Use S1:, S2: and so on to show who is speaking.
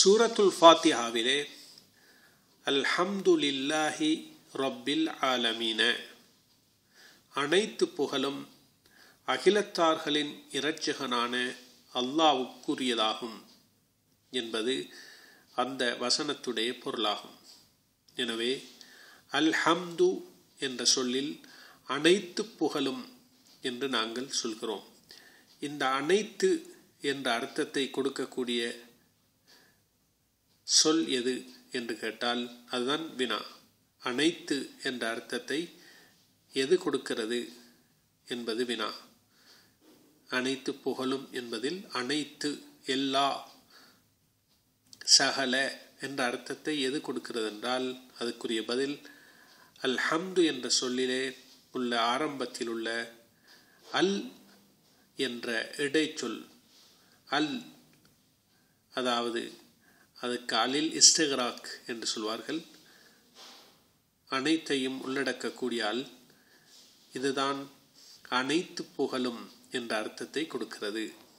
S1: சூரத்துல் ஃபாத்திஹாவிலே அல்ஹம்துலில்லாஹி ரப்பில் ஆலமீன அனைத்து புகழும் அகிலத்தார்களின் இரட்சகனான அல்லாவுக்குரியதாகும் என்பது அந்த வசனத்துடைய பொருளாகும் எனவே அல்ஹம்து என்ற சொல்லில் அனைத்து புகழும் என்று நாங்கள் சொல்கிறோம் இந்த அனைத்து என்ற அர்த்தத்தை கொடுக்கக்கூடிய சொல் எது என்று கேட்டால் அதுதான் வினா அனைத்து என்ற அர்த்தத்தை எது கொடுக்கிறது என்பது வினா அனைத்து புகழும் என்பதில் அனைத்து எல்லா சகல என்ற அர்த்தத்தை எது கொடுக்கிறது என்றால் அதுக்குரிய பதில் அல்ஹம்து என்ற சொல்லிலே உள்ள ஆரம்பத்தில் உள்ள அல் என்ற இடைச்சொல் அல் அதாவது அதுக்கு அலில் இஸ்டகராக் என்று சொல்வார்கள் அனைத்தையும் உள்ளடக்கக்கூடிய அல் இதுதான் அனைத்து புகழும் என்ற அர்த்தத்தை கொடுக்கிறது